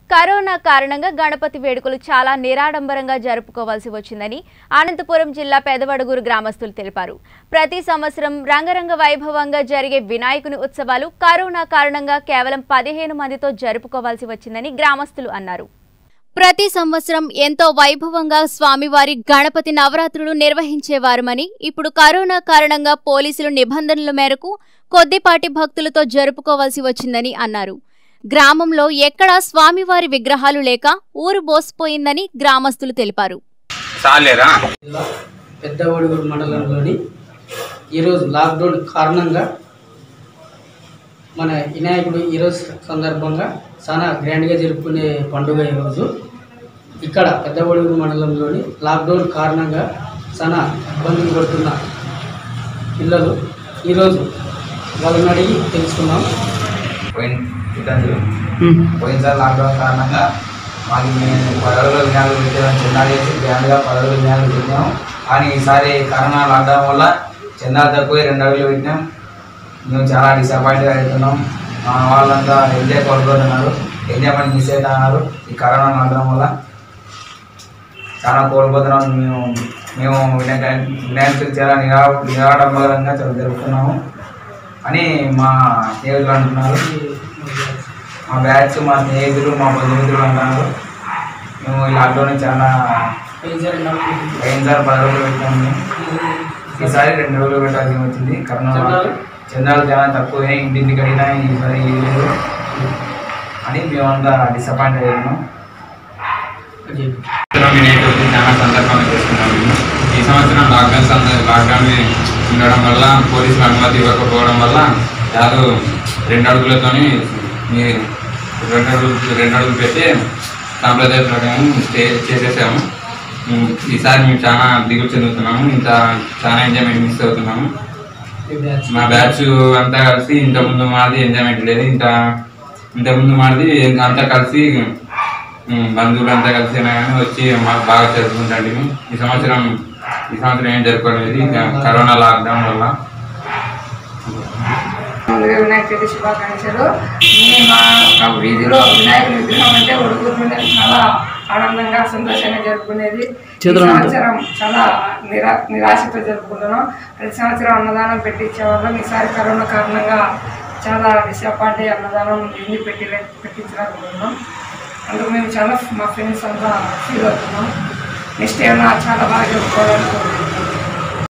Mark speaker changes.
Speaker 1: Corona కారణంగా గణపతి వేడుకలు చాలా నిరాడంబరంగా జరుపుకోవాల్సి వచ్చిందని అనంతపురం జిల్లా పెదవడుగురు గ్రామస్తులు తెలిపారు ప్రతి సంవత్సరం రంగరంగ వైభవంగా జరిగే వినాయకుని ఉత్సవాలు కరోనా కారణంగా కేవలం పదిహేను మందితో జరుపుకోవాల్సి వచ్చిందని గ్రామస్తులు అన్నారు ప్రతి సంవత్సరం ఎంతో వైభవంగా స్వామివారి గణపతి నవరాత్రులు నిర్వహించేవారమని ఇప్పుడు కరోనా కారణంగా పోలీసులు నిబంధనల మేరకు కొద్దిపాటి భక్తులతో జరుపుకోవాల్సి వచ్చిందని అన్నారు గ్రామంలో ఎక్కడా స్వామివారి విగ్రహాలు లేక ఊరు బోసిపోయిందని గ్రామస్తులు తెలిపారు
Speaker 2: చాలేరా
Speaker 3: జిల్లా పెద్ద ఒడుగురు మండలంలోని ఈరోజు లాక్డౌన్ కారణంగా మన వినాయకుడు ఈరోజు సందర్భంగా చాలా గ్రాండ్గా జరుపుకునే పండుగ ఈరోజు ఇక్కడ పెద్ద ఒడుగురు మండలంలోని లాక్డౌన్ కారణంగా చాలా ఇబ్బందులు పడుతున్న పిల్లలు ఈరోజు వాళ్ళని అడిగి తెలుసుకున్నాం
Speaker 2: పోయిన ఇబ్బందులు పోయినసారి లాక్డౌన్ కారణంగా మాకు మేము పదవులు వినాయకులు పెట్టాము చందాలు చేసి గ్రాండ్గా పదవులు వినాయకులు పెట్టాము కానీ ఈసారి కరోనా లాక్డౌన్ వల్ల చందాలు తక్కువ రెండు అడుగులు పెట్టినాం మేము చాలా డిసప్పాయింట్గా అవుతున్నాం మా వాళ్ళంతా ఎంజాయ్ కోల్పోతున్నారు ఎంజాయ్మెంట్ మిస్ అవుతున్నారు ఈ కరోనా లాక్డౌన్ వల్ల చాలా కోల్పోతున్నాం మేము మేము వినాయక వినాయకుడికి చాలా నిరా నిరాడంబరంగా చాలా జరుపుతున్నాము అని మా స్నేహితులు అంటున్నారు మా బ్యాచ్ మా స్నేహితులు మా బంధుమిత్రులు అంటున్నారు మేము ఈ లాక్డౌన్ చాలా పోయినసారి పది రోజులు పెట్టాము మేము. ఈసారి రెండు రోజులు పెట్టాల్సి వచ్చింది కరోనా వల్ల.
Speaker 3: చందాలు?
Speaker 2: చందాలు చాలా తక్కువ ఇంటింటికి అడిగినా ఈసారి ఇది లేదు అని మేమంతా డిసప్పాయింట్ అయ్యాము
Speaker 4: సంవత్సరం వినాయకుడికి చాలా సందర్భంగా చేసుకున్నాం మేము. ఈ సంవత్సరం లాక్డౌన్ సంద- లాక్డౌన్ ఉండడం వల్ల పోలీసులు అనుమతి ఇవ్వకపోవడం వల్ల యాదు రెండు అడుగులతోని మీ రెండు అడుగులు రెండు అడుగులు పెట్టి సాంప్రదాయ ప్రకారం స్టే చేసేసాము ఉమ్, ఈసారి మేము చాలా దిగులు చెందుతున్నాము ఇంత చాలా ఎంజాయ్మెంట్ మిస్ అవుతున్నాము మా బ్యాచ్ అంతా కలిసి ఇంతకుముందు మాది ఎంజాయ్మెంట్ లేదు ఇంత ఇంతకుముందు మాది అంతా కలిసి ఉమ్, బంధువులు అంతా కలిసి అయినా కానీ వచ్చి మాకు బాగా జరుపుకుంటాండి ఈ సంవత్సరం ఈ సంవత్సరం ఏం జరుపుకోలేదు ఇంకా కరోనా లాక్డౌన్ వల్ల
Speaker 5: ముందుగా వినాయక చవితి శుభాకాంక్షలు మేము మా ఒక వీధిలో వినాయకుడి విగ్రహం అంటే ఉడుకురు మీద చాలా ఆనందంగా సంతోషంగా జరుపుకునేది ఈ
Speaker 3: చేతులు అంట.
Speaker 5: సంవత్సరం చాలా నిరా నిరాశతో జరుపుకుంటున్నాం ప్రతి సంవత్సరం అన్నదానం పెట్టించేవాళ్ళం ఈసారి కరోనా కారణంగా చాలా డిసప్పాయింట్ అయ్యి అన్నదానం ఎన్ని పెట్టి పెట్టించలేకపోతున్నాం అందుకు మేము చాలా మా ఫ్రెండ్స్ అంతా ఫీల్ అవుతున్నాం నెక్స్ట్ ఏమైనా చాలా బాగా జరుపుకోవాలనుకుంటున్నాం